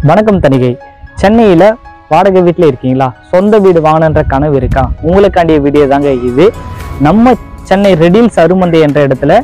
வணக்கம் தணிகை சென்னையில் வாடகை வீட்டில் இருக்கீங்களா சொந்த வீடு வாங்கணுன்ற கனவு இருக்கா உங்களுக்காண்டிய வீடியோ தாங்க இது நம்ம சென்னை ரெடில்ஸ் அருமந்தை என்ற இடத்துல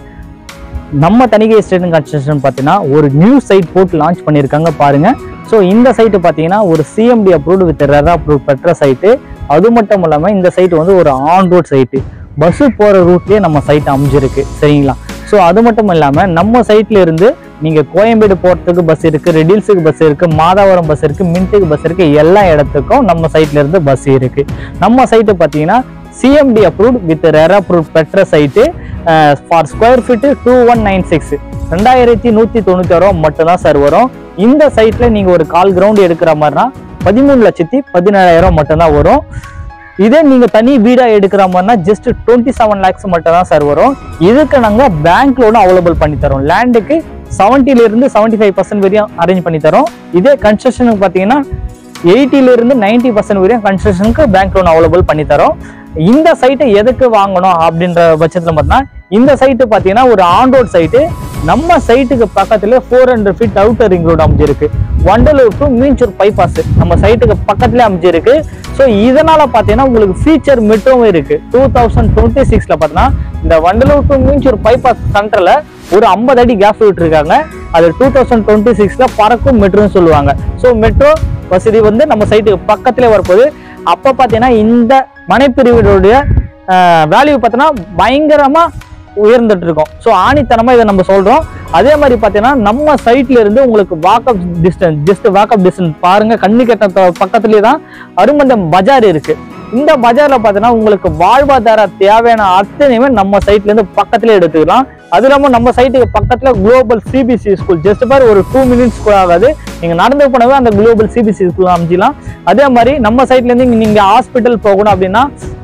நம்ம தணிகை எஸ்டேட் கன்ஸ்ட்ரக்ஷன் பார்த்தீங்கன்னா ஒரு நியூ சைட் போட்டு லான்ச் பண்ணியிருக்காங்க பாருங்க ஸோ இந்த சைட்டு பார்த்தீங்கன்னா ஒரு CMD approved with RERA approve பெற்ற சைட்டு அது மட்டும் இல்லாமல் இந்த சைட் வந்து ஒரு ஆன் ரோட் சைட்டு பஸ்ஸு போகிற ரூட்லேயே நம்ம சைட் அமைஞ்சிருக்கு சரிங்களா ஸோ அது மட்டும் இல்லாமல் நம்ம சைட்ல இருந்து நீங்கள் கோயம்பேடு போகிறதுக்கு பஸ் இருக்குது ரெடில்ஸுக்கு பஸ் இருக்குது மாதாவரம் பஸ் இருக்குது மின்ட்டுக்கு பஸ் இருக்குது எல்லா இடத்துக்கும் நம்ம சைட்ல இருந்து பஸ் இருக்குது நம்ம சைட்டு பார்த்தீங்கன்னா CMD approved with RERA approve பெற்ற site for square feet two one nine six ரெண்டாயிரத்தி நூற்றி தொண்ணூற்றி ரூபா மட்டும்தான் சார் வரும் இந்த சைட்டில் நீங்கள் ஒரு கால் கிரவுண்ட் எடுக்கிற மாதிரினா பதிமூணு லட்சத்தி பதினேழாயிரம் மட்டும்தான் வரும் இதே நீங்க தனி வீடா எடுக்கிற மாதிரினா ஜஸ்ட் டுவெண்ட்டி செவன் லேக்ஸ் மட்டும் தான் சார் வரும் இதுக்கு நாங்க பேங்க் லோன் அவைலபிள் பண்ணி தரோம் லேண்டுக்கு செவன்ட்டில இருந்து செவன்ட்டி ஃபைவ் பர்சன்ட் வரையும் அரேஞ்ச் பண்ணி தரோம் இதே கன்ஸ்ட்ரக்ஷனுக்கு பார்த்தீங்கன்னா எயிட்டில இருந்து நைன்டி பர்சன்ட் வரையும் கன்ஸ்ட்ரக்ஷனுக்கு பேங்க் லோன் அவைலபிள் பண்ணி தரோம் இந்த சைட்டை எதுக்கு வாங்கணும் அப்படின்ற பட்சத்தில் பார்த்தீங்கன்னா இந்த சைட்டு பார்த்தீங்கன்னா ஒரு ஆன் ரோட் சைட்டு நம்ம சைட்டுக்கு பக்கத்துல four hundred feet outer ring road அமைஞ்சிருக்கு வண்டலூர் டு மீஞ்சூர் பைபாஸ் நம்ம சைட்டுக்கு பக்கத்துல அமைஞ்சிருக்கு ஸோ இதனால பார்த்தீங்கன்னா உங்களுக்கு ஃபீச்சர் மெட்ரோவும் இருக்கு டூ தௌசண்ட் டுவெண்ட்டி சிக்ஸ்ல பார்த்தீங்கன்னா இந்த வண்டலூர் டு மீஞ்சூர் பைபாஸ் சென்டர்ல ஒரு ஐம்பது அடி கேப் விட்டுருக்காங்க அது டூ தௌசண்ட் டுவெண்ட்டி சிக்ஸ்ல பறக்கும் மெட்ரோன்னு சொல்லுவாங்க ஸோ மெட்ரோ வசதி வந்து நம்ம சைட்டுக்கு பக்கத்துல வரப்போகுது அப்போ பார்த்தீங்கன்னா இந்த மனைப்பிரிவுடைய வேல்யூ பார்த்தீங்கன்னா பயங்கரமா உயர்ந்துட்டு இருக்கோம் ஸோ ஆணித்தனமா இதை நம்ம சொல்றோம் அதே மாதிரி பார்த்தீங்கன்னா நம்ம சைட்ல இருந்து உங்களுக்கு walkable distance just walkable distance பாருங்க கண்ணு கெட்ட தொ- பக்கத்துலயே தான் அருமந்தம் பஜார் இருக்கு இந்த பஜார்ல பார்த்தீங்கன்னா உங்களுக்கு வாழ்வாதார தேவையான அத்தனையுமே நம்ம சைட்ல இருந்து பக்கத்துல எடுத்துக்கலாம் அது இல்லாம நம்ம சைட்டுக்கு பக்கத்துல global CBSE school just for ஒரு டூ மினிட்ஸ் கூட ஆகாது நீங்க நடந்து போனவே அந்த குளோபல் சிபிசி ஸ்கூல் அமைச்சிக்கலாம் அதே மாதிரி நம்ம சைட்ல இருந்து இங்க நீங்க ஹாஸ்பிட்டல் போகணும் அப்படின்னா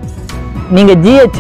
நீங்க ஜிஹெச்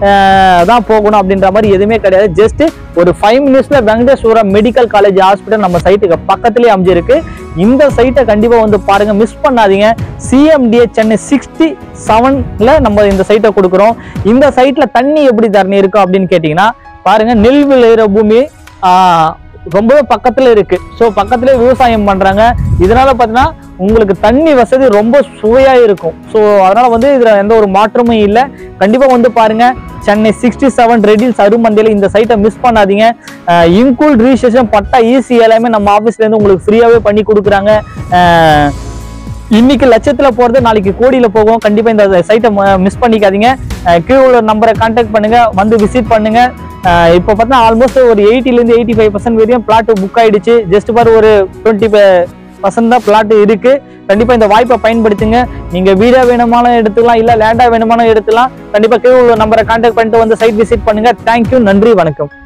தான் போகணும் அப்படின்ற மாதிரி எதுவுமே கிடையாது ஜஸ்ட் ஒரு ஃபைவ் மினிட்ஸ்ல வெங்கடேஸ்வரா மெடிக்கல் காலேஜ் ஹாஸ்பிட்டல் நம்ம சைட்டுக்கு பக்கத்துலயே அமைஞ்சிருக்கு இந்த சைட்டை கண்டிப்பா வந்து பாருங்க மிஸ் பண்ணாதீங்க சிஎம்டிஏ சென்னை சிக்ஸ்டி செவன்ல நம்ம இந்த சைட்டை கொடுக்குறோம் இந்த சைட்ல தண்ணி எப்படி தண்ணி இருக்கும் அப்படின்னு கேட்டிங்கன்னா பாருங்க நெல் விளையிற பூமி ஆஹ், ரொம்பவே பக்கத்துல இருக்கு ஸோ பக்கத்துல விவசாயம் பண்றாங்க இதனால பார்த்தீங்கன்னா உங்களுக்கு தண்ணி வசதி ரொம்ப சுவையா இருக்கும் ஸோ அதனால வந்து இதுல எந்த ஒரு மாற்றமும் இல்லை கண்டிப்பா வந்து பாருங்க சென்னை சிக்ஸ்டி செவன் ரெடில்ஸ் அருமந்தையில் இந்த சைட்டை மிஸ் பண்ணாதீங்க இன்கூல் ரிஜிஸ்ட்ரேஷன் பட்டா ஈஸி எல்லாமே நம்ம ஆஃபீஸ்ல இருந்து உங்களுக்கு ஃப்ரீயாவே பண்ணி கொடுக்குறாங்க அஹ், இன்னைக்கு லட்சத்துல போறது நாளைக்கு கோடியில போகும் கண்டிப்பா இந்த சைட்டை மிஸ் பண்ணிக்காதீங்க அஹ் கீழே உள்ள நம்பரை கான்டாக்ட் பண்ணுங்க வந்து விசிட் பண்ணுங்க அஹ் இப்போ பார்த்தா ஆல்மோஸ்ட் ஒரு 80 ல இருந்து எயிட்டி ஃபைவ் பர்சன்ட் வரையும் பிளாட் புக் ஆயிடுச்சு ஜஸ்ட் பார் ஒரு டுவெண்ட்டி பர்சன்ட் தான் பிளாட் இருக்கு கண்டிப்பா இந்த வாய்ப்பை பயன்படுத்துங்க நீங்க வீடா வேணுமானாலும் எடுத்துக்கலாம் இல்ல லேண்டா வேணுமானாலும் எடுத்துக்கலாம் கண்டிப்பா கீழே உள்ள நம்பரை கான்டாக்ட் பண்ணிட்டு வந்து சைட் விசிட் பண்ணுங்க தேங்க்யூ நன்றி வணக்கம்